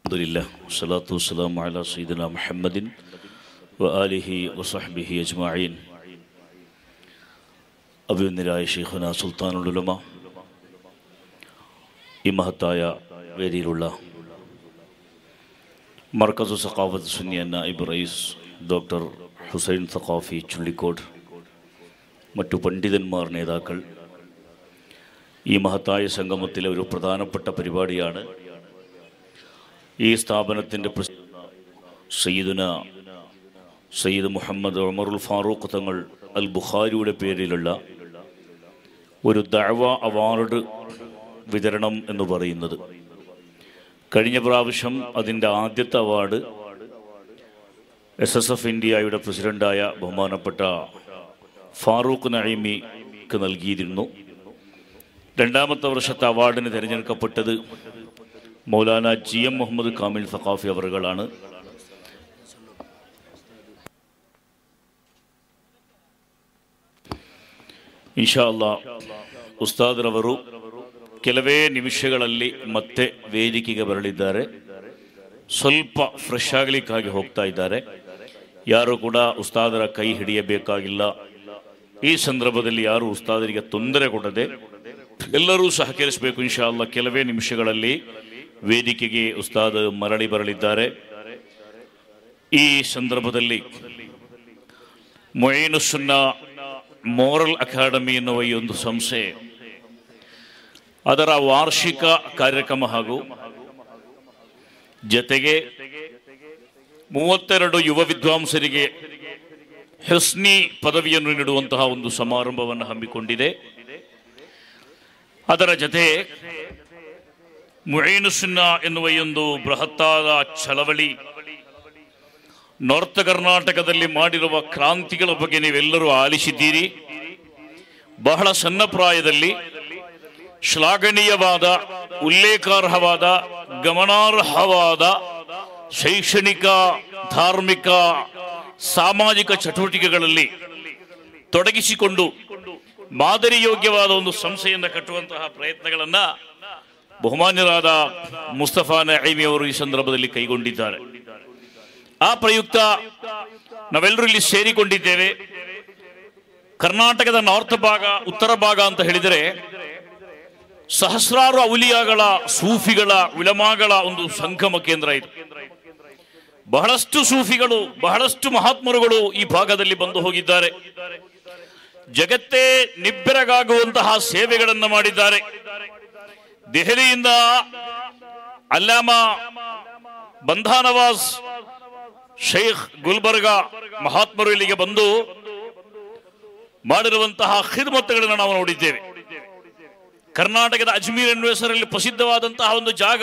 الحمد لله والصلاة والسلام على سيدنا محمد وآله وصحبه أجمعين അഭിനന്ദരായ ഷെയ്ഖുന സുൽത്താനുലുലമ ഈ മഹത്തായ വേദിയിലുള്ള മർക്കസു സഖാഫത്ത് സുന്നി നായിബ് റയീസ് ഡോക്ടർ ഹുസൈൻ സഖാഫി ചുള്ളിക്കോട് മറ്റു പണ്ഡിതന്മാർ നേതാക്കൾ ഈ മഹത്തായ സംഗമത്തിലെ ഒരു പ്രധാനപ്പെട്ട പരിപാടിയാണ് ഈ സ്ഥാപനത്തിൻ്റെ സയ്യിദുന സയ്യിദ് മുഹമ്മദ് ഉമറുൽ ഫാറൂഖ് തങ്ങൾ അൽ ബുഖാരിയുടെ പേരിലുള്ള ഒരു ദഅവ അവാർഡ് വിതരണം എന്ന് പറയുന്നത് കഴിഞ്ഞ പ്രാവശ്യം അതിൻ്റെ ആദ്യത്തെ അവാർഡ് എസ് എസ് എഫ് ഇന്ത്യയുടെ പ്രസിഡന്റായ ബഹുമാനപ്പെട്ട ഫാറൂഖ് നഈമിക്ക് നൽകിയിരുന്നു രണ്ടാമത്തെ വർഷത്തെ അവാർഡിന് തിരഞ്ഞെടുക്കപ്പെട്ടത് മൗലാന ജി എം മുഹമ്മദ് കാമിൽ സഖാഫി അവറുകളാണ് ಇನ್ಶಾ ಅಲ್ಲಾ ಉಸ್ತಾದ್ರವರು ಕೆಲವೇ ನಿಮಿಷಗಳಲ್ಲಿ ಮತ್ತೆ ವೇದಿಕೆಗೆ ಬರಲಿದ್ದಾರೆ ಸ್ವಲ್ಪ ಫ್ರೆಶ್ ಆಗಲಿಕ್ಕಾಗಿ ಹೋಗ್ತಾ ಇದ್ದಾರೆ ಯಾರು ಕೂಡ ಉಸ್ತಾದರ ಕೈ ಹಿಡಿಯಬೇಕಾಗಿಲ್ಲ ಈ ಸಂದರ್ಭದಲ್ಲಿ ಯಾರು ಉಸ್ತಾದರಿಗೆ ತೊಂದರೆ ಕೊಡದೆ ಎಲ್ಲರೂ ಸಹಕರಿಸಬೇಕು ಇನ್ಶಾ ಅಲ್ಲಾ ಕೆಲವೇ ನಿಮಿಷಗಳಲ್ಲಿ ವೇದಿಕೆಗೆ ಉಸ್ತಾದ್ ಮರಳಿ ಬರಲಿದ್ದಾರೆ ಈ ಸಂದರ್ಭದಲ್ಲಿ ಮೊಯಿನುಸುನ್ನ ಮೋರಲ್ ಅಕಾಡೆಮಿ ಎನ್ನುವ ಈ ಒಂದು ಸಂಸ್ಥೆ ಅದರ ವಾರ್ಷಿಕ ಕಾರ್ಯಕ್ರಮ ಹಾಗೂ ಜತೆಗೆ ಮೂವತ್ತೆರಡು ಯುವ ವಿದ್ವಾಂಸರಿಗೆ ಹೆಸ್ನಿ ಪದವಿಯನ್ನು ನೀಡುವಂತಹ ಒಂದು ಸಮಾರಂಭವನ್ನು ಹಮ್ಮಿಕೊಂಡಿದೆ ಅದರ ಜೊತೆ ಮುಯೈನುಸುನ್ನ ಎನ್ನುವ ಈ ಒಂದು ಬೃಹತ್ತಾದ ಚಳವಳಿ ನಾರ್ತ್ ಕರ್ನಾಟಕದಲ್ಲಿ ಮಾಡಿರುವ ಕ್ರಾಂತಿಗಳ ಬಗ್ಗೆ ನೀವೆಲ್ಲರೂ ಆಲಿಸಿದ್ದೀರಿ ಬಹಳ ಸಣ್ಣ ಪ್ರಾಯದಲ್ಲಿ ಶ್ಲಾಘನೀಯವಾದ ಉಲ್ಲೇಖಾರ್ಹವಾದ ಗಮನಾರ್ಹವಾದ ಶೈಕ್ಷಣಿಕ ಧಾರ್ಮಿಕ ಸಾಮಾಜಿಕ ಚಟುವಟಿಕೆಗಳಲ್ಲಿ ತೊಡಗಿಸಿಕೊಂಡು ಮಾದರಿ ಯೋಗ್ಯವಾದ ಒಂದು ಸಂಸ್ಥೆಯನ್ನು ಕಟ್ಟುವಂತಹ ಪ್ರಯತ್ನಗಳನ್ನ ಬಹುಮಾನ್ಯರಾದ ಮುಸ್ತಫಾ ನঈಮಿ ಅವರು ಈ ಸಂದರ್ಭದಲ್ಲಿ ಕೈಗೊಂಡಿದ್ದಾರೆ ಆ ಪ್ರಯುಕ್ತ ನಾವೆಲ್ಲರೂ ಇಲ್ಲಿ ಸೇರಿಕೊಂಡಿದ್ದೇವೆ ಕರ್ನಾಟಕದ ನಾರ್ತ್ ಭಾಗ ಉತ್ತರ ಭಾಗ ಅಂತ ಹೇಳಿದರೆ ಸಹಸ್ರಾರು ಔಲಿಯಾಗಳ ಸೂಫಿಗಳ ವಿಲಮಾಗಳ ಒಂದು ಸಂಗಮ ಕೇಂದ್ರ ಇದು ಬಹಳಷ್ಟು ಸೂಫಿಗಳು ಬಹಳಷ್ಟು ಮಹಾತ್ಮರುಗಳು ಈ ಭಾಗದಲ್ಲಿ ಬಂದು ಹೋಗಿದ್ದಾರೆ ಜಗತ್ತೇ ನಿಬ್ಬೆರಗಾಗುವಂತಹ ಸೇವೆಗಳನ್ನು ಮಾಡಿದ್ದಾರೆ ದೆಹಲಿಯಿಂದ ಅಲ್ಲಾಮ ಬಂಧಾನವಾಸ್ ಶೈಖ್ ಗುಲ್ಬರ್ಗ ಮಹಾತ್ಮರು ಇಲ್ಲಿಗೆ ಬಂದು ಮಾಡಿರುವಂತಹ ಖಿದ್ಮತ್ಗಳನ್ನು ನಾವು ನೋಡಿದ್ದೇವೆ ಕರ್ನಾಟಕದ ಅಜ್ಮೀರ್ ಎನ್ನುವ ಹೆಸರಲ್ಲಿ ಪ್ರಸಿದ್ಧವಾದಂತಹ ಒಂದು ಜಾಗ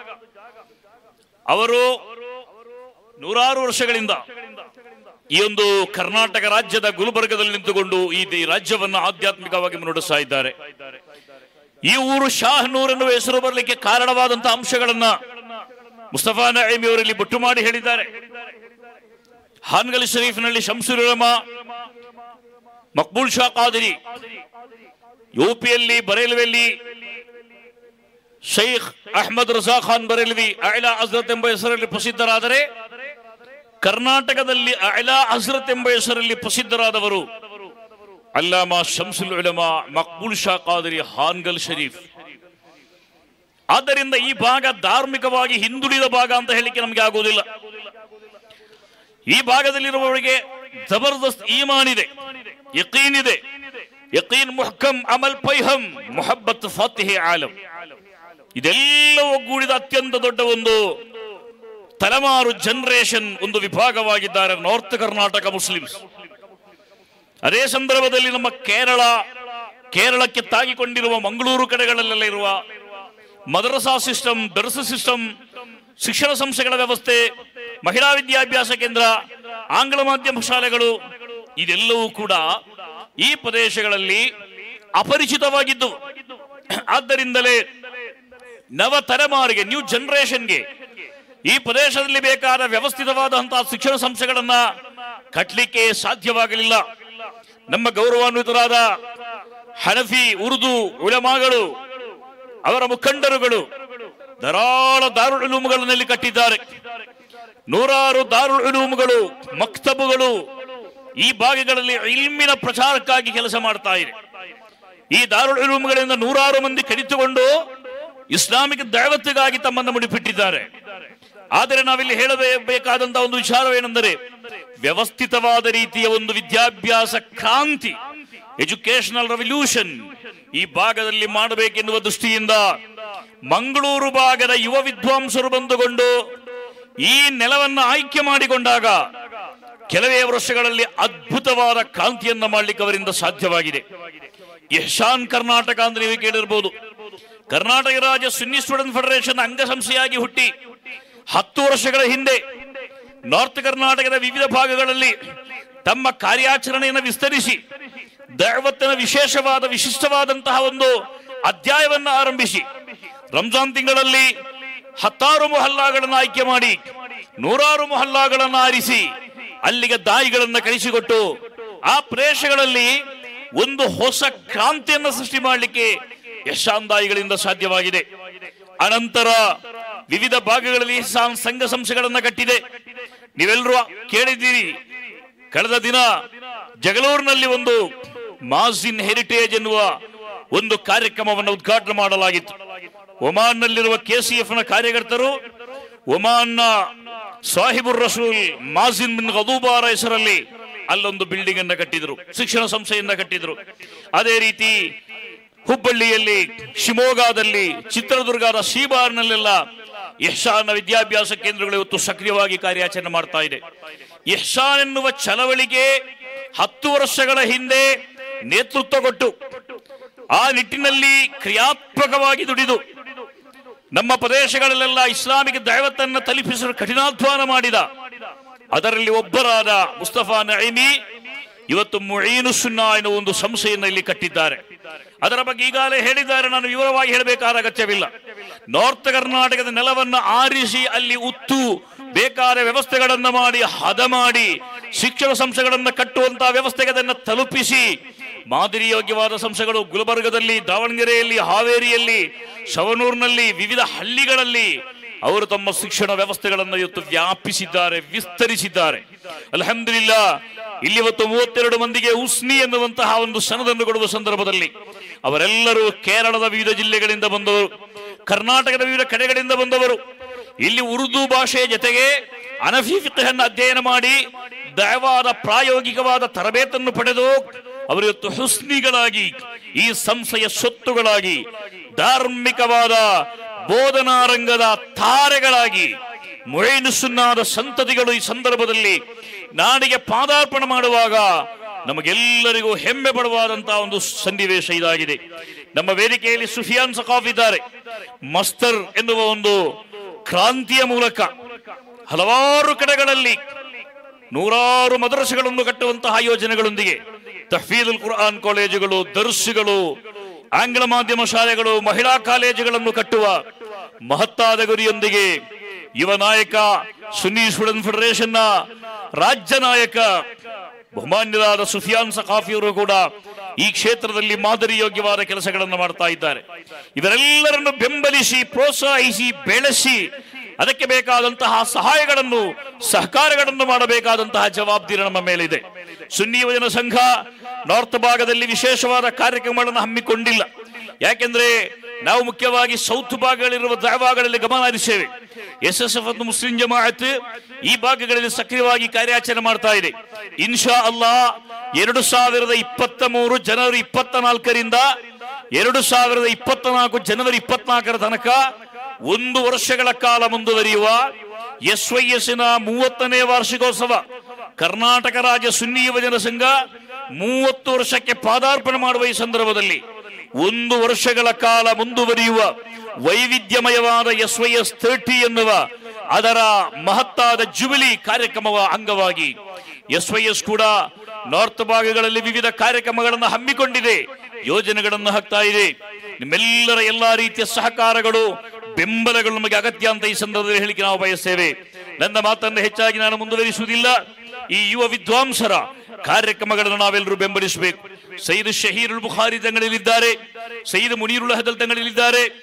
ಅವರು ನೂರಾರು ವರ್ಷಗಳಿಂದ ಈ ಒಂದು ಕರ್ನಾಟಕ ರಾಜ್ಯದ ಗುಲ್ಬರ್ಗದಲ್ಲಿ ನಿಂತುಕೊಂಡು ಈ ದೇ- ರಾಜ್ಯವನ್ನು ಆಧ್ಯಾತ್ಮಿಕವಾಗಿ ಮುನ್ನಡೆಸ್ತಾ ಇದ್ದಾರೆ ಈ ಊರು ಶಾಹನೂರ್ ಎನ್ನುವ ಹೆಸರು ಬರಲಿಕ್ಕೆ ಕಾರಣವಾದಂತಹ ಅಂಶಗಳನ್ನ ಮುಸ್ತಫಾ ನঈಮಿ ಅವರಲ್ಲಿ ಬೊಟ್ಟು ಮಾಡಿ ಹೇಳಿದ್ದಾರೆ ಹಾನ್ಗಲ್ ಶರೀಫ್ನಲ್ಲಿ ಶಂಸುರ್ ಉಲಮಾ ಮಕ್ಬೂಲ್ ಶಾ ಕಾದಿರಿ ಯುಪಿಯಲ್ಲಿ ಬರೇಲ್ವೆಯಲ್ಲಿ ಶೈಖ್ ಅಹ್ಮದ್ ರಜಾ ಖಾನ್ ಬರೇಲ್ವಿ ಅಯ್ಲಾ ಹಜರತ್ ಎಂಬ ಹೆಸರಲ್ಲಿ ಪ್ರಸಿದ್ಧರಾದರೆ ಕರ್ನಾಟಕದಲ್ಲಿ ಅಯ್ಲಾ ಹಜರತ್ ಎಂಬ ಹೆಸರಲ್ಲಿ ಪ್ರಸಿದ್ಧರಾದವರು ಅಲ್ಲಾಮಾ ಶಂಸುಲ್ ಉಲಮಾ ಮಕ್ಬೂಲ್ ಶಾ ಕಾದಿರಿ ಹಾನ್ಗಲ್ ಶರೀಫ್ ಆದ್ದರಿಂದ ಈ ಭಾಗ ಧಾರ್ಮಿಕವಾಗಿ ಹಿಂದುಳಿದ ಭಾಗ ಅಂತ ಹೇಳಿಕ್ಕೆ ನಮಗೆ ಆಗುವುದಿಲ್ಲ ಈ ಭಾಗದಲ್ಲಿರುವವರಿಗೆ ಜಬರ್ದಸ್ತ್ ಈಮಾನ್ ಇದೆ ಯಕೀನ್ ಇದೆ ಯಕೀನ್ ಮುಹಕಂ ಅಮಲ್ ಪೈಹಂ ಮೊಹಬ್ಬತ್ ಫಾತಿಹೆ ಆಲಂ ಇದೆಲ್ಲ ಒಗ್ಗೂಡಿದ ಅತ್ಯಂತ ದೊಡ್ಡ ಒಂದು ತಲೆಮಾರು ಜನರೇಷನ್ ಒಂದು ವಿಭಾಗವಾಗಿದ್ದಾರೆ ನಾರ್ತ್ ಕರ್ನಾಟಕ ಮುಸ್ಲಿಮ್ಸ್ ಅದೇ ಸಂದರ್ಭದಲ್ಲಿ ನಮ್ಮ ಕೇರಳ ಕೇರಳಕ್ಕೆ ತಾಗಿಕೊಂಡಿರುವ ಮಂಗಳೂರು ಕಡೆಗಳಲ್ಲೆಲ್ಲ ಇರುವ ಮದರಸಾ ಸಿಸ್ಟಮ್ ದರ್ಸ ಸಿಸ್ಟಮ್ ಶಿಕ್ಷಣ ಸಂಸ್ಥೆಗಳ ವ್ಯವಸ್ಥೆ ಮಹಿಳಾ ವಿದ್ಯಾಭ್ಯಾಸ ಕೇಂದ್ರ ಆಂಗ್ಲ ಮಾಧ್ಯಮ ಶಾಲೆಗಳು ಇದೆಲ್ಲವೂ ಕೂಡ ಈ ಪ್ರದೇಶಗಳಲ್ಲಿ ಅಪರಿಚಿತವಾಗಿದ್ದು ಆದ್ದರಿಂದಲೇ ನವ ತಲೆಮಾರಿಗೆ ನ್ಯೂ ಜನರೇಷನ್ಗೆ ಈ ಪ್ರದೇಶದಲ್ಲಿ ಬೇಕಾದ ವ್ಯವಸ್ಥಿತವಾದಂತಹ ಶಿಕ್ಷಣ ಸಂಸ್ಥೆಗಳನ್ನ ಕಟ್ಟಲಿಕ್ಕೆ ಸಾಧ್ಯವಾಗಲಿಲ್ಲ ನಮ್ಮ ಗೌರವಾನ್ವಿತರಾದ ಹನಫಿ ಉರ್ದು ಉಳಮಾಗಳು ಅವರ ಮುಖಂಡರುಗಳು ಧಾರಾಳ ದಾರುಲ್ ಉಲೂಮ್ಗಳನ್ನಲ್ಲಿ ಕಟ್ಟಿದ್ದಾರೆ ನೂರಾರು ದಾರುಲ್ ಉಲೂಮ್ಗಳು ಮಕ್ತಬುಗಳು ಈ ಭಾಗಗಳಲ್ಲಿ ಇಲ್ಮಿನ ಪ್ರಚಾರಕ್ಕಾಗಿ ಕೆಲಸ ಮಾಡ್ತಾ ಇದೆ ಈ ದಾರುಲ್ ಉಲೂಮ್ಗಳಿಂದ ನೂರಾರು ಮಂದಿ ಕಡಿತುಕೊಂಡು ಇಸ್ಲಾಮಿಕ್ ದೈವತ್ತಿಗಾಗಿ ತಮ್ಮನ್ನು ಮುಡಿಪಿಟ್ಟಿದ್ದಾರೆ ಆದರೆ ನಾವಿಲ್ಲಿ ಹೇಳಬೇಕಾದಂತಹ ಒಂದು ವಿಚಾರವೇನೆಂದರೆ ವ್ಯವಸ್ಥಿತವಾದ ರೀತಿಯ ಒಂದು ವಿದ್ಯಾಭ್ಯಾಸ ಕ್ರಾಂತಿ ಎಜುಕೇಶನಲ್ ರೆವಲ್ಯೂಷನ್ ಈ ಭಾಗದಲ್ಲಿ ಮಾಡಬೇಕೆನ್ನುವ ದೃಷ್ಟಿಯಿಂದ ಮಂಗಳೂರು ಭಾಗದ ಯುವ ವಿದ್ವಾಂಸರು ಬಂದುಕೊಂಡು ಈ ನೆಲವನ್ನು ಆಯ್ಕೆ ಮಾಡಿಕೊಂಡಾಗ ಕೆಲವೇ ವರ್ಷಗಳಲ್ಲಿ ಅದ್ಭುತವಾದ ಕ್ರಾಂತಿಯನ್ನ ಮಾಡಲಿಕ್ಕೆ ಅವರಿಂದ ಸಾಧ್ಯವಾಗಿದೆ ಯಶಾನ್ ಕರ್ನಾಟಕ ಅಂತ ನೀವು ಕೇಳಿರ್ಬೋದು ಕರ್ನಾಟಕ ರಾಜ್ಯ ಸುನ್ನಿ ಸ್ಟೂಡೆಂಟ್ ಫೆಡರೇಷನ್ ಅಂಗಸಂಸ್ಥೆಯಾಗಿ ಹುಟ್ಟಿ ಹತ್ತು ವರ್ಷಗಳ ಹಿಂದೆ ನಾರ್ತ್ ಕರ್ನಾಟಕದ ವಿವಿಧ ಭಾಗಗಳಲ್ಲಿ ತಮ್ಮ ಕಾರ್ಯಾಚರಣೆಯನ್ನು ವಿಸ್ತರಿಸಿ ದೈವತ್ತಿನ ವಿಶೇಷವಾದ ವಿಶಿಷ್ಟವಾದಂತಹ ಒಂದು ಅಧ್ಯಾಯವನ್ನು ಆರಂಭಿಸಿ ರಂಜಾನ್ ತಿಂಗಳಲ್ಲಿ ಹತ್ತಾರು ಮೊಹಲ್ಲಾಗಳನ್ನು ಆಯ್ಕೆ ಮಾಡಿ ನೂರಾರು ಮೊಹಲ್ಲಾಗಳನ್ನು ಆರಿಸಿ ಅಲ್ಲಿಗೆ ದಾಯಿಗಳನ್ನು ಕಳಿಸಿಕೊಟ್ಟು ಆ ಪ್ರದೇಶಗಳಲ್ಲಿ ಒಂದು ಹೊಸ ಕ್ರಾಂತಿಯನ್ನು ಸೃಷ್ಟಿ ಮಾಡಲಿಕ್ಕೆ ಯಶಾಂದಾಯಿಗಳಿಂದ ಸಾಧ್ಯವಾಗಿದೆ ಅನಂತರ ವಿವಿಧ ಭಾಗಗಳಲ್ಲಿ ಸಂ- ಸಂಘ ಸಂಸ್ಥೆಗಳನ್ನ ಕಟ್ಟಿದೆ ನೀವೆಲ್ಲರೂ ಕೇಳಿದ್ದೀರಿ ಕಳೆದ ದಿನ ಜಗಳೂರಿನಲ್ಲಿ ಒಂದು ಮಾಸಿನ್ ಹೆರಿಟೇಜ್ ಎನ್ನುವ ಒಂದು ಕಾರ್ಯಕ್ರಮವನ್ನು ಉದ್ಘಾಟನೆ ಮಾಡಲಾಗಿತ್ತು ಒಮಾನ್ನಲ್ಲಿರುವ ಕೆಸಿಎಫ್ ನ ಕಾರ್ಯಕರ್ತರು ಒಮಾನ್ನ ಸಾಹಿಬುರ್ ರಸೂಲ್ ಮಾಸಿನ್ ಬಿನ್ ಗದೂಬಾರ ಹೆಸರಲ್ಲಿ ಅಲ್ಲೊಂದು ಬಿಲ್ಡಿಂಗ್ ಅನ್ನ ಕಟ್ಟಿದ್ರು ಶಿಕ್ಷಣ ಸಂಸ್ಥೆಯನ್ನ ಕಟ್ಟಿದ್ರು ಅದೇ ರೀತಿ ಹುಬ್ಬಳ್ಳಿಯಲ್ಲಿ ಶಿವಮೊಗ್ಗದಲ್ಲಿ ಚಿತ್ರದುರ್ಗದ ಸೀಬಾರ್ನಲ್ಲೆಲ್ಲ ಯಶಾನ ವಿದ್ಯಾಭ್ಯಾಸ ಕೇಂದ್ರಗಳು ಇವತ್ತು ಸಕ್ರಿಯವಾಗಿ ಕಾರ್ಯಾಚರಣೆ ಮಾಡ್ತಾ ಇದೆ ಯಶಾನ್ ಎನ್ನುವ ಚಳವಳಿಗೆ ಹತ್ತು ವರ್ಷಗಳ ಹಿಂದೆ ನೇತೃತ್ವ ಕೊಟ್ಟು ಆ ನಿಟ್ಟಿನಲ್ಲಿ ಕ್ರಿಯಾತ್ಮಕವಾಗಿ ದುಡಿದು ನಮ್ಮ ಪ್ರದೇಶಗಳಲ್ಲೆಲ್ಲ ಇಸ್ಲಾಮಿಕ್ ದೈವತನ್ನ ತಲುಪಿಸಲು ಕಠಿಣಾಧ್ವಾನ ಮಾಡಿದ ಅದರಲ್ಲಿ ಒಬ್ಬರಾದ ಮುಸ್ತಫಾ ನೈಮಿ ಇವತ್ತು ಮುಯೀನು ಸುನ್ನಾ ಎನ್ನುವ ಒಂದು ಸಂಸ್ಥೆಯನ್ನು ಇಲ್ಲಿ ಕಟ್ಟಿದ್ದಾರೆ ಅದರ ಬಗ್ಗೆ ಈಗಾಗಲೇ ಹೇಳಿದ್ದಾರೆ ನಾನು ವಿವರವಾಗಿ ಹೇಳಬೇಕಾದ ಅಗತ್ಯವಿಲ್ಲ ನಾರ್ತ್ ಕರ್ನಾಟಕದ ನೆಲವನ್ನು ಆರಿಸಿ ಅಲ್ಲಿ ಉತ್ತು ಬೇಕಾದ ವ್ಯವಸ್ಥೆಗಳನ್ನು ಮಾಡಿ ಹದ ಮಾಡಿ ಶಿಕ್ಷಣ ಸಂಸ್ಥೆಗಳನ್ನು ಕಟ್ಟುವಂತಹ ವ್ಯವಸ್ಥೆಗೆ ಅದನ್ನು ತಲುಪಿಸಿ ಮಾದರಿ ಯೋಗ್ಯವಾದ ಸಂಸ್ಥೆಗಳು ಗುಲ್ಬರ್ಗದಲ್ಲಿ ದಾವಣಗೆರೆಯಲ್ಲಿ ಹಾವೇರಿಯಲ್ಲಿ ಶವನೂರಿನಲ್ಲಿ ವಿವಿಧ ಹಳ್ಳಿಗಳಲ್ಲಿ ಅವರು ತಮ್ಮ ಶಿಕ್ಷಣ ವ್ಯವಸ್ಥೆಗಳನ್ನು ಇವತ್ತು ವ್ಯಾಪಿಸಿದ್ದಾರೆ ವಿಸ್ತರಿಸಿದ್ದಾರೆ ಅಲ್ಹಮ್ದುಲಿಲ್ಲಾ ಇಲ್ಲಿ ಇವತ್ತು ಮೂವತ್ತೆರಡು ಮಂದಿಗೆ ಉಸ್ನಿ ಎನ್ನುವಂತಹ ಒಂದು ಸನದನ್ನು ಕೊಡುವ ಸಂದರ್ಭದಲ್ಲಿ ಅವರೆಲ್ಲರೂ ಕೇರಳದ ವಿವಿಧ ಜಿಲ್ಲೆಗಳಿಂದ ಬಂದವರು ಕರ್ನಾಟಕದ ವಿವಿಧ ಕಡೆಗಳಿಂದ ಬಂದವರು ಇಲ್ಲಿ ಉರ್ದು ಭಾಷೆಯ ಜೊತೆಗೆ ಅನಫಿ ಫಿಕ್ಹನ್ನು ಅಧ್ಯಯನ ಮಾಡಿ ದಯವಾದ ಪ್ರಾಯೋಗಿಕವಾದ ತರಬೇತನ್ನು ಪಡೆದು ಅವರು ಇವತ್ತು ಹುಸ್ನಿಗಳಾಗಿ ಈ ಸಂಸ್ಥೆಯ ಸೊತ್ತುಗಳಾಗಿ ಧಾರ್ಮಿಕವಾದ ಬೋಧನಾ ರಂಗದ ತಾರೆಗಳಾಗಿ ಮುഴൈನು ಸುನ್ನಾದ ಸಂತತಿಗಳು ಈ ಸಂದರ್ಭದಲ್ಲಿ ನಾಡಿಗೆ ಪಾದಾರ್ಪಣೆ ಮಾಡುವಾಗ ನಮಗೆಲ್ಲರಿಗೂ ಹೆಮ್ಮೆ ಪಡುವಾದಂತಹ ಒಂದು ಸನ್ನಿವೇಶ ಇದಾಗಿದೆ ನಮ್ಮ ವೇದಿಕೆಯಲ್ಲಿ ಸುಫಿಯಾನ್ ಸಖಾಫ್ ಇದ್ದಾರೆ ಮಸ್ತರ್ ಎನ್ನುವ ಒಂದು ಕ್ರಾಂತಿಯ ಮೂಲಕ ಹಲವಾರು ಕಡೆಗಳಲ್ಲಿ ನೂರಾರು ಮದರಸೆಗಳನ್ನು ಕಟ್ಟುವಂತಹ ಯೋಜನೆಗಳೊಂದಿಗೆ ತಹ್ಫೀದುಲ್ ಕುರ್ಆನ್ ಕಾಲೇಜುಗಳು ದರ್ಸುಗಳು ಆಂಗ್ಲ ಮಾಧ್ಯಮ ಶಾಲೆಗಳು ಮಹಿಳಾ ಕಾಲೇಜುಗಳನ್ನು ಕಟ್ಟುವ ಮಹತ್ತಾದ ಗುರಿಯೊಂದಿಗೆ ಯುವ ನಾಯಕ ಸುನ್ನಿ ಸ್ಟೂಡೆಂಟ್ ಫೆಡರೇಷನ್ ನ ರಾಜ್ಯ ನಾಯಕ ಬಹುಮಾನ್ಯರಾದ ಸುಫಿಯಾನ್ ಸಖಾಫಿಯವರು ಕೂಡ ಈ ಕ್ಷೇತ್ರದಲ್ಲಿ ಮಾದರಿ ಯೋಗ್ಯವಾದ ಕೆಲಸಗಳನ್ನು ಮಾಡ್ತಾ ಇದ್ದಾರೆ ಇವರೆಲ್ಲರನ್ನು ಬೆಂಬಲಿಸಿ ಪ್ರೋತ್ಸಾಹಿಸಿ ಬೆಳೆಸಿ ಅದಕ್ಕೆ ಬೇಕಾದಂತಹ ಸಹಾಯಗಳನ್ನು ಸಹಕಾರಗಳನ್ನು ಮಾಡಬೇಕಾದಂತಹ ಜವಾಬ್ದಾರಿ ನಮ್ಮ ಮೇಲಿದೆ ಸುನ್ನಿ ಯುವಜನ ಸಂಘ ನಾರ್ತ್ ಭಾಗದಲ್ಲಿ ವಿಶೇಷವಾದ ಕಾರ್ಯಕ್ರಮಗಳನ್ನು ಹಮ್ಮಿಕೊಂಡಿಲ್ಲ ಯಾಕೆಂದ್ರೆ ನಾವು ಮುಖ್ಯವಾಗಿ ಸೌತ್ ಭಾಗಗಳಿರುವ ಭಾಗಗಳಲ್ಲಿ ಗಮನ ಹರಿಸೇವೆ ಎಸ್ ಎಸ್ ಎಫ್ ಮತ್ತು ಮುಸ್ಲಿಂ ಜಮಾಅತ್ ಈ ಭಾಗಗಳಲ್ಲಿ ಸಕ್ರಿಯವಾಗಿ ಕಾರ್ಯಾಚರಣೆ ಮಾಡ್ತಾ ಇದೆ ಇನ್ಶಾ ಅಲ್ಲಾ ಎರಡು ಸಾವಿರದ ಇಪ್ಪತ್ತ ಮೂರು ಜನವರಿ ಇಪ್ಪತ್ತ ನಾಲ್ಕರಿಂದ ಎರಡು ಸಾವಿರದ ಇಪ್ಪತ್ತ ನಾಲ್ಕು ಜನವರಿ ಇಪ್ಪತ್ನಾಲ್ಕರ ತನಕ ಒಂದು ವರ್ಷಗಳ ಕಾಲ ಮುಂದುವರಿಯುವ ಎಸ್ ವೈ ಎಸ್ ನ ಮೂವತ್ತನೇ ವಾರ್ಷಿಕೋತ್ಸವ ಕರ್ನಾಟಕ ರಾಜ್ಯ ಸುನ್ನಿ ಯುವಜನ ಸಂಘ ಮೂವತ್ತು ವರ್ಷಕ್ಕೆ ಪಾದಾರ್ಪಣೆ ಮಾಡುವ ಈ ಸಂದರ್ಭದಲ್ಲಿ ಒಂದು ವರ್ಷಗಳ ಕಾಲ ಮುಂದುವರಿಯುವ ವೈವಿಧ್ಯಮಯವಾದ ಎಸ್ ವೈ ಎಸ್ ತರ್ಟಿ ಎನ್ನುವ ಅದರ ಮಹತ್ತಾದ ಜುಬಿಲಿ ಕಾರ್ಯಕ್ರಮವ ಅಂಗವಾಗಿ ಎಸ್ ವೈ ಎಸ್ ಕೂಡ ನಾರ್ತ್ ಭಾಗಗಳಲ್ಲಿ ವಿವಿಧ ಕಾರ್ಯಕ್ರಮಗಳನ್ನು ಹಮ್ಮಿಕೊಂಡಿದೆ ಯೋಜನೆಗಳನ್ನು ಹಾಕ್ತಾ ಇದೆ ನಿಮ್ಮೆಲ್ಲರ ಎಲ್ಲಾ ರೀತಿಯ ಸಹಕಾರಗಳು ಬೆಂಬಲಗಳು ನಮಗೆ ಅಗತ್ಯ ಅಂತ ಈ ಸಂದರ್ಭದಲ್ಲಿ ಹೇಳಿಕೆ ನಾವು ಬಯಸ್ತೇವೆ ನನ್ನ ಮಾತನ್ನು ಹೆಚ್ಚಾಗಿ ನಾನು ಮುಂದುವರಿಸುವುದಿಲ್ಲ ಈ ಯುವ ವಿದ್ವಾಂಸರ ಕಾರ್ಯಕ್ರಮಗಳನ್ನು ನಾವೆಲ್ಲರೂ ಬೆಂಬಲಿಸಬೇಕು ಸೈದ್ ಶಹೀರ್ ಬುಖಾರಿ ತಂಗಳಲ್ಲಿದ್ದಾರೆ ಸೈದ್ ಮುನೀರುಲ್ ಹದಲ್ ತಂಗಳಲ್ಲಿದ್ದಾರೆ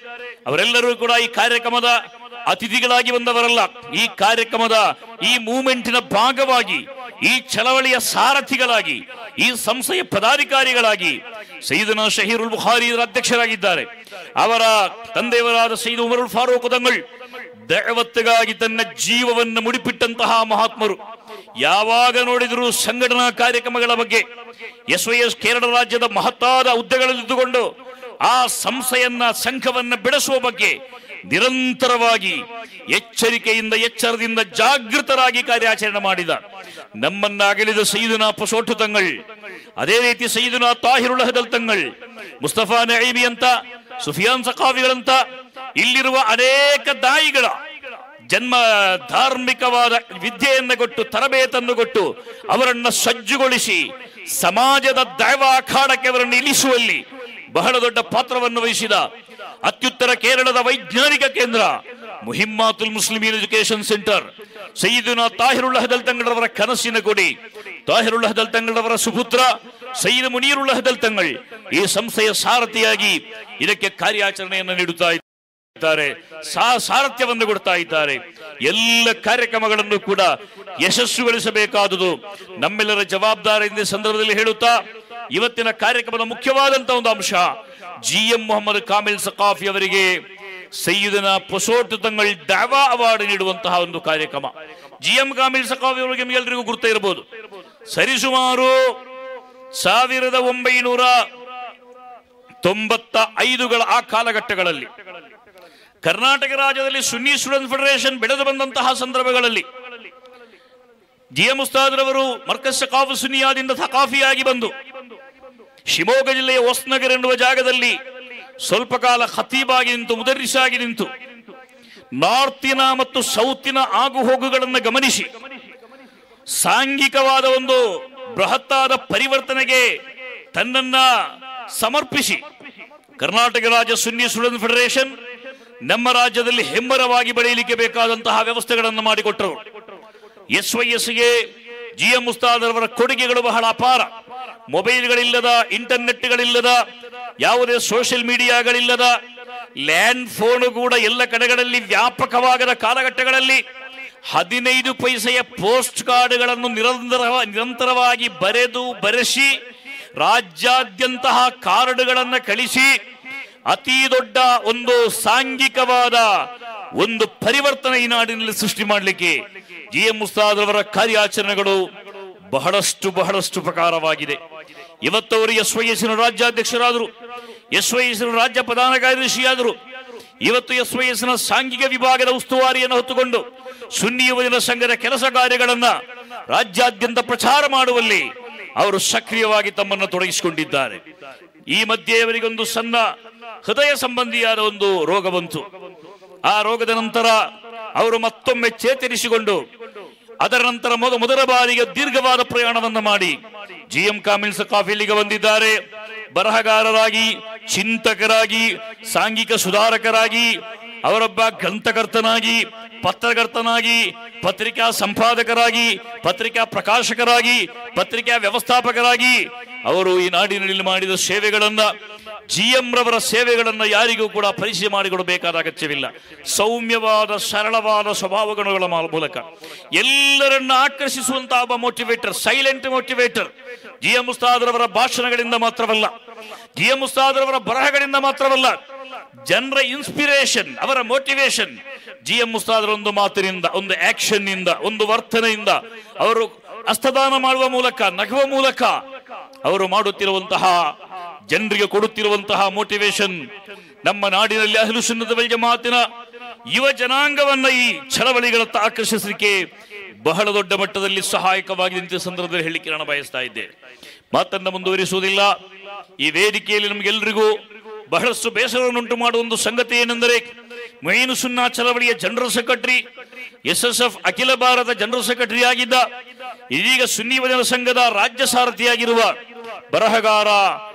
ಅವರೆಲ್ಲರೂ ಕೂಡ ಈ ಕಾರ್ಯಕ್ರಮದ ಅತಿಥಿಗಳಾಗಿ ಬಂದವರಲ್ಲ ಈ ಕಾರ್ಯಕ್ರಮದ ಈ ಮೂವ್ಮೆಂಟಿನ ಭಾಗವಾಗಿ ಈ ಚಳವಳಿಯ ಸಾರಥಿಗಳಾಗಿ ಈ ಸಂಸ್ಥೆಯ ಪದಾಧಿಕಾರಿಗಳಾಗಿ ಸೈದನ ಶಹೀರುಲ್ ಬುಖಾರಿ ಇದರ ಅಧ್ಯಕ್ಷರಾಗಿದ್ದಾರೆ ಅವರ ತಂದೆಯವರಾದ ಸೈದ್ ಉಮರುಲ್ ಫಾರೂಕ್ ದಂಗಳ್ ದೈವತ್ತಿಗಾಗಿ ತನ್ನ ಜೀವವನ್ನು ಮುಡಿಪಿಟ್ಟಂತಹ ಮಹಾತ್ಮರು ಯಾವಾಗ ನೋಡಿದರೂ ಸಂಘಟನಾ ಕಾರ್ಯಕ್ರಮಗಳ ಬಗ್ಗೆ ಎಸ್ ವೈ ಎಸ್ ಕೇರಳ ರಾಜ್ಯದ ಮಹತ್ತಾದ ಹುದ್ದೆಗಳಲ್ಲಿದ್ದುಕೊಂಡು ಆ ಸಂಸ್ಥೆಯನ್ನ ಸಂಘವನ್ನ ಬೆಳೆಸುವ ಬಗ್ಗೆ ನಿರಂತರವಾಗಿ ಎಚ್ಚರಿಕೆಯಿಂದ ಎಚ್ಚರದಿಂದ ಜಾಗೃತರಾಗಿ ಕಾರ್ಯಾಚರಣೆ ಮಾಡಿದ ನಮ್ಮನ್ನ ಅಗಲಿದ ಸೈದುನಾ ಪಸೋಟು ತಂಗಳ್ ಅದೇ ರೀತಿ ಸೈದುನಾ ತಾಹಿರುಲ್ ಹದಲ್ ತಂಗಳ್ ಮುಸ್ತಫಾ ನೈಬಿ ಅಂತ ಸುಫಿಯಾನ್ ಸಖಾವಿಗಳಂತ ಇಲ್ಲಿರುವ ಅನೇಕ ದಾಯಿಗಳ ಜನ್ಮ ಧಾರ್ಮಿಕವಾದ ವಿದ್ಯೆಯನ್ನು ಕೊಟ್ಟು ತರಬೇತನ್ನು ಕೊಟ್ಟು ಅವರನ್ನ ಸಜ್ಜುಗೊಳಿಸಿ ಸಮಾಜದ ದೈವ ಅಖಾಡಕ್ಕೆ ಅವರನ್ನು ಇಳಿಸುವಲ್ಲಿ ಬಹಳ ದೊಡ್ಡ ಪಾತ್ರವನ್ನು ವಹಿಸಿದ ಅತ್ಯುತ್ತರ ಕೇರಳದ ವೈಜ್ಞಾನಿಕ ಕೇಂದ್ರ ಮುಹಿಮ್ಮಾತುಲ್ ಮುಸ್ಲಿಮೀನ್ ಎಜುಕೇಶನ್ ಸೆಂಟರ್ ಸೈದುನಾ ತಾಹಿರುಲ್ ಹದಲ್ ತಂಗಳವರ ಕನಸಿನ ಕೊಡಿ ತಾಹಿರುಲ್ ಹದಲ್ ತಂಗಳವರ ಸುಪುತ್ರ ಸೈದ್ ಮುನೀರುಲ್ ಹದಲ್ ತಂಗಳ್ ಈ ಸಂಸ್ಥೆಯ ಸಾರಥಿಯಾಗಿ ಇದಕ್ಕೆ ಕಾರ್ಯಾಚರಣೆಯನ್ನು ನೀಡುತ್ತಾ ಇದ್ದಾರೆ ಸಾ- ಸಾರಥ್ಯವನ್ನು ಕೊಡ್ತಾ ಇದ್ದಾರೆ ಎಲ್ಲ ಕಾರ್ಯಕ್ರಮಗಳನ್ನು ಕೂಡ ಯಶಸ್ವಿಗೊಳಿಸಬೇಕಾದುದು ನಮ್ಮೆಲ್ಲರ ಜವಾಬ್ದಾರಿಯಿಂದ ಈ ಸಂದರ್ಭದಲ್ಲಿ ಹೇಳುತ್ತಾ ಇವತ್ತಿನ ಕಾರ್ಯಕ್ರಮದ ಮುಖ್ಯವಾದಂತಹ ಒಂದು ಅಂಶ ಜಿ ಎಂ ಮೊಹಮ್ಮದ್ ಕಾಮಿಲ್ ಸಕಾಫಿ ಅವರಿಗೆ ಸೈಯದನ ಪೊಸೋಟು ತಂಗಳ್ ದಾವಾ ಅವಾರ್ಡ್ ನೀಡುವಂತಹ ಒಂದು ಕಾರ್ಯಕ್ರಮ ಜಿ ಎಂ ಕಾಮಿಲ್ ಸಕಾಫಿ ಅವರಿಗೆ ನಿಮಗೆಲ್ಲರಿಗೂ ಗುರ್ತ ಇರಬಹುದು ಸರಿಸುಮಾರು ಸಾವಿರದ ಒಂಬೈನೂರ ತೊಂಬತ್ತ ಐದುಗಳ ಆ ಕಾಲಘಟ್ಟಗಳಲ್ಲಿ ಕರ್ನಾಟಕ ರಾಜ್ಯದಲ್ಲಿ ಸುನ್ನಿ ಸ್ಟೂಡೆಂಟ್ ಫೆಡರೇಷನ್ ಬೆಳೆದು ಬಂದಂತಹ ಸಂದರ್ಭಗಳಲ್ಲಿ ಜಿ ಎಂ ಉಸ್ತಾದ್ರವರು ಮರ್ಕಸ್ ಸಕಾಫ್ ಸುನಿಯಾದಿಂದ ಥಕಾಫಿಯಾಗಿ ಬಂದು ಶಿವಮೊಗ್ಗ ಜಿಲ್ಲೆಯ ಹೊಸ್ನಗರ್ ಎನ್ನುವ ಜಾಗದಲ್ಲಿ ಸ್ವಲ್ಪ ಕಾಲ ಖತೀಬಾಗಿ ನಿಂತು ಮುದರಿಸಾಗಿ ನಿಂತು ನಾರ್ತಿನ ಮತ್ತು ಸೌತಿನ ಆಗು ಹೋಗುಗಳನ್ನು ಗಮನಿಸಿ ಸಾಂಘಿಕವಾದ ಒಂದು ಬೃಹತ್ತಾದ ಪರಿವರ್ತನೆಗೆ ತನ್ನನ್ನ ಸಮರ್ಪಿಸಿ ಕರ್ನಾಟಕ ರಾಜ್ಯ ಸುನ್ನಿ ಸ್ಟೂಡೆಂಟ್ ಫೆಡರೇಷನ್ ನಮ್ಮ ರಾಜ್ಯದಲ್ಲಿ ಹೆಮ್ಮರವಾಗಿ ಬೆಳೆಯಲಿಕ್ಕೆ ಬೇಕಾದಂತಹ ವ್ಯವಸ್ಥೆಗಳನ್ನು ಮಾಡಿಕೊಟ್ಟರು ಎಸ್ ವೈ ಎಸ್ಗೆ ಜಿ ಎಂ ಮುಸ್ತಾದರವರ ಕೊಡುಗೆಗಳು ಬಹಳ ಅಪಾರ ಮೊಬೈಲ್ಗಳಿಲ್ಲದ ಇಂಟರ್ನೆಟ್ಗಳಿಲ್ಲದ ಯಾವುದೇ ಸೋಷಿಯಲ್ ಮೀಡಿಯಾಗಳಿಲ್ಲದ ಲ್ಯಾಂಡ್ ಫೋನ್ ಕೂಡ ಎಲ್ಲ ಕಡೆಗಳಲ್ಲಿ ವ್ಯಾಪಕವಾಗದ ಕಾಲಘಟ್ಟಗಳಲ್ಲಿ ಹದಿನೈದು ಪೈಸೆಯ ಪೋಸ್ಟ್ ಕಾರ್ಡ್ಗಳನ್ನು ನಿರಂತರ ನಿರಂತರವಾಗಿ ಬರೆದು ಬರೆಸಿ ರಾಜ್ಯಾದ್ಯಂತಹ ಕಾರ್ಡ್ಗಳನ್ನು ಕಳಿಸಿ ಅತಿ ದೊಡ್ಡ ಒಂದು ಸಾಂಘಿಕವಾದ ಒಂದು ಪರಿವರ್ತನೆ ಈ ನಾಡಿನಲ್ಲಿ ಸೃಷ್ಟಿ ಮಾಡಲಿಕ್ಕೆ ಜಿ ಎಂ ಮುಸ್ತಾದ್ರವರ ಕಾರ್ಯಾಚರಣೆಗಳು ಬಹಳಷ್ಟು ಬಹಳಷ್ಟು ಪ್ರಕಾರವಾಗಿದೆ ಇವತ್ತವರು ಎಸ್ ವೈ ಎಸ್ನ ರಾಜ್ಯಾಧ್ಯಕ್ಷರಾದರು ಎಸ್ ವೈ ಎಸ್ನ ರಾಜ್ಯ ಪ್ರಧಾನ ಕಾರ್ಯದರ್ಶಿಯಾದರು ಇವತ್ತು ಎಸ್ ವೈ ಎಸ್ನ ಸಾಂಘಿಕ ವಿಭಾಗದ ಉಸ್ತುವಾರಿಯನ್ನು ಹೊತ್ತುಕೊಂಡು ಸುನ್ನಿ ಯುವಜನ ಸಂಘದ ಕೆಲಸ ಕಾರ್ಯಗಳನ್ನ ರಾಜ್ಯಾದ್ಯಂತ ಪ್ರಚಾರ ಮಾಡುವಲ್ಲಿ ಅವರು ಸಕ್ರಿಯವಾಗಿ ತಮ್ಮನ್ನು ತೊಡಗಿಸಿಕೊಂಡಿದ್ದಾರೆ ಈ ಮಧ್ಯೆ ಅವರಿಗೊಂದು ಸಣ್ಣ ಹೃದಯ ಸಂಬಂಧಿಯಾದ ಒಂದು ರೋಗ ಬಂತು ಆ ರೋಗದ ನಂತರ ಅವರು ಮತ್ತೊಮ್ಮೆ ಚೇತರಿಸಿಕೊಂಡು ಅದರ ನಂತರ ಮೊದ ಮೊದಲ ಬಾರಿಗೆ ದೀರ್ಘವಾದ ಪ್ರಯಾಣವನ್ನು ಮಾಡಿ ಜಿ ಎಂ ಕಾಮಿಲ್ ಸಕಾಫ್ ಇಲ್ಲಿಗೆ ಬಂದಿದ್ದಾರೆ ಬರಹಗಾರರಾಗಿ ಚಿಂತಕರಾಗಿ ಸಾಂಘಿಕ ಸುಧಾರಕರಾಗಿ ಅವರೊಬ್ಬ ಗ್ರಂಥಕರ್ತನಾಗಿ ಪತ್ರಕರ್ತನಾಗಿ ಪತ್ರಿಕಾ ಸಂಪಾದಕರಾಗಿ ಪತ್ರಿಕಾ ಪ್ರಕಾಶಕರಾಗಿ ಪತ್ರಿಕಾ ವ್ಯವಸ್ಥಾಪಕರಾಗಿ ಅವರು ಈ ನಾಡಿನಲ್ಲಿ ಮಾಡಿದ ಸೇವೆಗಳನ್ನ ಜಿ ಎಂ ರವರ ಸೇವೆಗಳನ್ನ ಯಾರಿಗೂ ಕೂಡ ಪರಿಚಯ ಮಾಡಿಕೊಡಬೇಕಾದ ಅಗತ್ಯವಿಲ್ಲ ಸೌಮ್ಯವಾದ ಸರಳವಾದ ಸ್ವಭಾವಗುಣಗಳ ಮಾ- ಮೂಲಕ ಎಲ್ಲರನ್ನ ಆಕರ್ಷಿಸುವಂತಹ ಒಬ್ಬ motivator silent motivator G M ಉಸ್ತಾದ್ರವರ ಭಾಷಣಗಳಿಂದ ಮಾತ್ರವಲ್ಲ ಜಿ ಎಂ ಉಸ್ತಾದ್ರವರ ಬರಹಗಳಿಂದ ಮಾತ್ರವಲ್ಲ ಜನರ ಇನ್ಸ್ಪಿರೇಷನ್ ಅವರ ಮೋಟಿವೇಶನ್ ಜಿ ಎಂ ಮುಸ್ತಾದ್ರ ಒಂದು ಮಾತಿನಿಂದ ಒಂದು ಆಕ್ಷನ್ ನಿಂದ ಒಂದು ವರ್ತನೆಯಿಂದ ಅವರು ಹಸ್ತದಾನ ಮಾಡುವ ಮೂಲಕ ನಗುವ ಮೂಲಕ ಅವರು ಮಾಡುತ್ತಿರುವಂತಹ ಜನರಿಗೆ ಕೊಡುತ್ತಿರುವಂತಹ ಮೋಟಿವೇಶನ್ ನಮ್ಮ ನಾಡಿನಲ್ಲಿ ಅಹಲು ಸುನ್ನದ ವಲ್ ಜಮಾತಿನ ಯುವ ಜನಾಂಗವನ್ನ ಈ ಚಳವಳಿಗಳತ್ತ ಆಕರ್ಷಿಸಲಿಕ್ಕೆ ಬಹಳ ದೊಡ್ಡ ಮಟ್ಟದಲ್ಲಿ ಸಹಾಯಕವಾಗಿದೆ ಅಂತ ಈ ಸಂದರ್ಭದಲ್ಲಿ ಹೇಳಿಕೆ ನಾನು ಬಯಸ್ತಾ ಇದ್ದೇನೆ ಮಾತನ್ನ ಮುಂದುವರಿಸುವುದಿಲ್ಲ ಈ ವೇದಿಕೆಯಲ್ಲಿ ನಮಗೆಲ್ಲರಿಗೂ ಬಹಳಷ್ಟು ಬೇಸರವನ್ನುಂಟು ಮಾಡುವ ಒಂದು ಸಂಗತಿ ಏನೆಂದರೆ ಮೈನು ಸುನ್ನಾ ಚಳವಳಿಯ general secretary S S F ಅಖಿಲ ಭಾರತ ಜನರಲ್ ಸೆಕ್ರೆಟರಿ ಆಗಿದ್ದ ಇದೀಗ ಸುನ್ನಿ ವಜನ ಸಂಘದ ರಾಜ್ಯ ಸಾರಥಿಯಾಗಿರುವ ಬರಹಗಾರ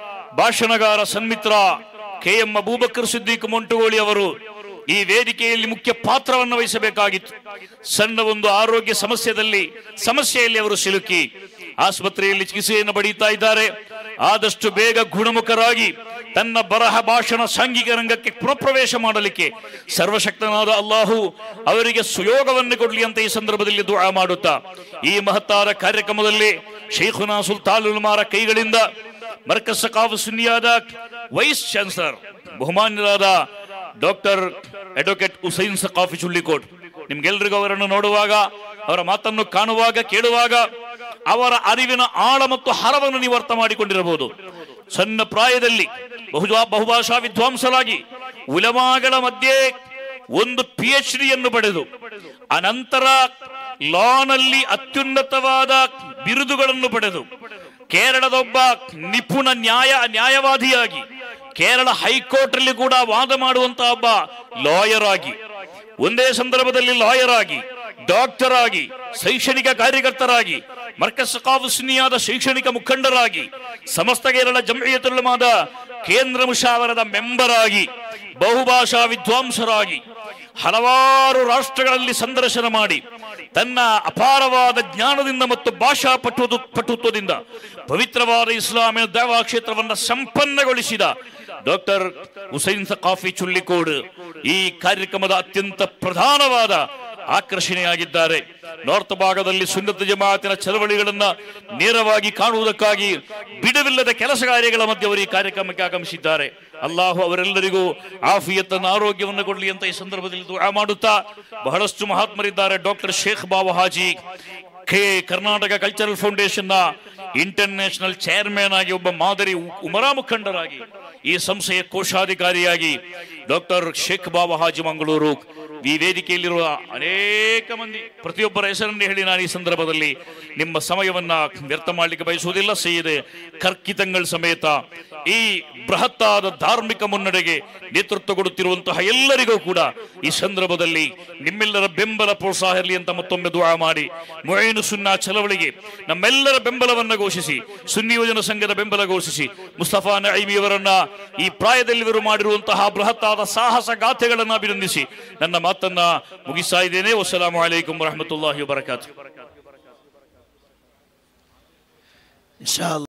ಭಾಷಣಗಾರ ಸನ್ಮಿತ್ರ ಕೆ ಎಂ ಅಬೂಬಕರ್ ಸಿದ್ದಿಕ್ ಮೊಂಟುಗೋಳಿ ಅವರು ಈ ವೇದಿಕೆಯಲ್ಲಿ ಮುಖ್ಯ ಪಾತ್ರವನ್ನು ವಹಿಸಬೇಕಾಗಿತ್ತು ಸಣ್ಣ ಒಂದು ಆರೋಗ್ಯ ಸಮಸ್ಯೆಯಲ್ಲಿ ಸಮಸ್ಯೆಯಲ್ಲಿ ಅವರು ಸಿಲುಕಿ ಆಸ್ಪತ್ರೆಯಲ್ಲಿ ಚಿಕಿತ್ಸೆಯನ್ನು ಪಡೆಯುತ್ತಾ ಇದ್ದಾರೆ ಆದಷ್ಟು ಬೇಗ ಗುಣಮುಖರಾಗಿ ತನ್ನ ಬರಹ ಭಾಷಣ ಸಾಂಘಿಕ ರಂಗಕ್ಕೆ ಪುನಃಪ್ರವೇಶ ಮಾಡಲಿಕ್ಕೆ ಸರ್ವಶಕ್ತನಾದ ಅಲ್ಲಾಹು ಅವರಿಗೆ ಸುಯೋಗವನ್ನು ಕೊಡಲಿ ಅಂತ ಈ ಸಂದರ್ಭದಲ್ಲಿ ದುಆ ಮಾಡುತ್ತಾ ಈ ಮಹತ್ತಾದ ಕಾರ್ಯಕ್ರಮದಲ್ಲಿ ಶೇಖುನಾ ಸುಲ್ತಾನ್ ಉಲ್ಮಾರ ಕೈಗಳಿಂದ ಮರ್ಕಸ್ ಸಕಾಫ್ ಸುನ್ನಿಯಾದ ವೈಸ್ ಚಾನ್ಸಲರ್ ಬಹುಮಾನ್ಯರಾದ ಡಾಕ್ಟರ್ ಅಡ್ವೊಕೇಟ್ ಹುಸೈನ್ ಸಕಾಫಿ ಚುಳ್ಳಿಕೋಟ್ ನಿಮ್ಗೆಲ್ರಿಗೂ ಅವರನ್ನು ನೋಡುವಾಗ ಅವರ ಮಾತನ್ನು ಕಾಣುವಾಗ ಕೇಳುವಾಗ ಅವರ ಅರಿವಿನ ಆಳ ಮತ್ತು ಹರವನ್ನು ನೀವು ಅರ್ಥ ಮಾಡಿಕೊಂಡಿರಬಹುದು ಸಣ್ಣ ಪ್ರಾಯದಲ್ಲಿ ಬಹುಜಾ ಬಹುಭಾಷಾ ವಿದ್ವಾಂಸರಾಗಿ ಉಲಮಾಗಳ ಮಧ್ಯೆ ಒಂದು ಪಿ ಎಚ್ ಡಿಯನ್ನು ಪಡೆದು ಅನಂತರ ಲಾನಲ್ಲಿ ಅತ್ಯುನ್ನತವಾದ ಬಿರುದುಗಳನ್ನು ಪಡೆದು ಕೇರಳದ ಒಬ್ಬ ನಿಪುಣ ನ್ಯಾಯ ನ್ಯಾಯವಾದಿಯಾಗಿ ಕೇರಳ ಹೈಕೋರ್ಟ್ ಅಲ್ಲಿ ಕೂಡ ವಾದ ಮಾಡುವಂತಹ ಒಬ್ಬ ಲಾಯರ್ ಆಗಿ ಒಂದೇ ಸಂದರ್ಭದಲ್ಲಿ ಲಾಯರ್ ಆಗಿ ಡಾಕ್ಟರ್ ಆಗಿ ಶೈಕ್ಷಣಿಕ ಕಾರ್ಯಕರ್ತರಾಗಿ ಮರ್ಕಸ್ ಸುನ್ನಿಯಾದ ಶೈಕ್ಷಣಿಕ ಮುಖಂಡರಾಗಿ ಸಮಸ್ತ ಕೇರಳ ಜಮಯತುಲ್ಲಮಾದ ಕೇಂದ್ರ ಮುಷಾವರದ ಮೆಂಬರ್ ಆಗಿ ಬಹುಭಾಷಾ ವಿದ್ವಾಂಸರಾಗಿ ಹಲವಾರು ರಾಷ್ಟ್ರಗಳಲ್ಲಿ ಸಂದರ್ಶನ ಮಾಡಿ ತನ್ನ ಅಪಾರವಾದ ಜ್ಞಾನದಿಂದ ಮತ್ತು ಭಾಷಾ ಪಟು ಪಟುತ್ವದಿಂದ ಪವಿತ್ರವಾದ ಇಸ್ಲಾಮಿನ ದೇವಾ ಕ್ಷೇತ್ರವನ್ನು ಸಂಪನ್ನಗೊಳಿಸಿದ ಡಾಕ್ಟರ್ ಹುಸೈನ್ ಸಕಾಫಿ ಚುಳ್ಳಿಕೋಡ್ ಈ ಕಾರ್ಯಕ್ರಮದ ಅತ್ಯಂತ ಪ್ರಧಾನವಾದ ಆಕರ್ಷಣೆಯಾಗಿದ್ದಾರೆ ನಾರ್ತ್ ಭಾಗದಲ್ಲಿ ಸುನ್ನತ ಜಮಾತಿನ ಚಳವಳಿಗಳನ್ನ ನೇರವಾಗಿ ಕಾಣುವುದಕ್ಕಾಗಿ ಬಿಡುವಿಲ್ಲದ ಕೆಲಸ ಕಾರ್ಯಗಳ ಮಧ್ಯೆ ಅವರು ಈ ಕಾರ್ಯಕ್ರಮಕ್ಕೆ ಆಗಮಿಸಿದ್ದಾರೆ ಅಲ್ಲಾಹು ಅವರೆಲ್ಲರಿಗೂ ಆಫಿಯತ್ತನ್ನು ಆರೋಗ್ಯವನ್ನು ಕೊಡಲಿ ಅಂತ ಈ ಸಂದರ್ಭದಲ್ಲಿ ದುಆ ಮಾಡುತ್ತಾ ಬಹಳಷ್ಟು ಮಹಾತ್ಮರಿದ್ದಾರೆ doctor Shaikh Baba Haji K Karnataka cultural foundation ನ ಇಂಟರ್ನ್ಯಾಷನಲ್ ಚೇರ್ಮನ್ ಆಗಿ ಒಬ್ಬ ಮಾದರಿ ಉ- ಉಮರಾ ಮುಖಂಡರಾಗಿ ಈ ಸಂಸ್ಥೆಯ ಕೋಶಾಧಿಕಾರಿಯಾಗಿ ಡಾಕ್ಟರ್ ಶೇಖ್ ಬಾಬಾ ಹಾಜಿ ಮಂಗಳೂರು ಈ ವೇದಿಕೆಯಲ್ಲಿರುವ ಅನೇಕ ಮಂದಿ ಪ್ರತಿಯೊಬ್ಬರ ಹೆಸರನ್ನು ಹೇಳಿ ನಾನು ಈ ಸಂದರ್ಭದಲ್ಲಿ ನಿಮ್ಮ ಸಮಯವನ್ನ ವ್ಯರ್ಥ ಮಾಡಲಿಕ್ಕೆ ಬಯಸುವುದಿಲ್ಲ ಸೈಯದೆ ಕರ್ಕಿತಂಗಳ ಸಮೇತ ಈ ಬೃಹತ್ತಾದ ಧಾರ್ಮಿಕ ಮುನ್ನಡೆಗೆ ನೇತೃತ್ವ ಕೊಡುತ್ತಿರುವಂತಹ ಎಲ್ಲರಿಗೂ ಕೂಡ ಈ ಸಂದರ್ಭದಲ್ಲಿ ನಿಮ್ಮೆಲ್ಲರ ಬೆಂಬಲ ಪ್ರೋತ್ಸಾಹ ಇರಲಿ ಅಂತ ಮತ್ತೊಮ್ಮೆ ದುಆ ಮಾಡಿ ಮುಯೈನು ಸುನ್ನಾ ಚಳವಳಿಗೆ ನಮ್ಮೆಲ್ಲರ ಬೆಂಬಲವನ್ನ ಘೋಷಿಸಿ ಸುನ್ನಿ ಯೋಜನಾ ಸಂಘದ ಬೆಂಬಲ ಘೋಷಿಸಿ ಮುಸ್ತಫಾ ನೈಮಿಯವರನ್ನ ಈ ಪ್ರಾಯದಲ್ಲಿ ಇವರು ಮಾಡಿರುವಂತಹ ಬೃಹತ್ತಾದ ಸಾಹಸ ಗಾಥೆಗಳನ್ನು ಅಭಿನಂದಿಸಿ ನನ್ನ ಮಾತನ್ನ ಮುಗಿಸ್ತಾ ಇದ್ದೇನೆ ವಸಲಾಮು ಅಲೈಕುಂ ವರಹಮತುಲ್ಲಾಹಿ ವಬರಕಾತು ಇನ್ಶಾ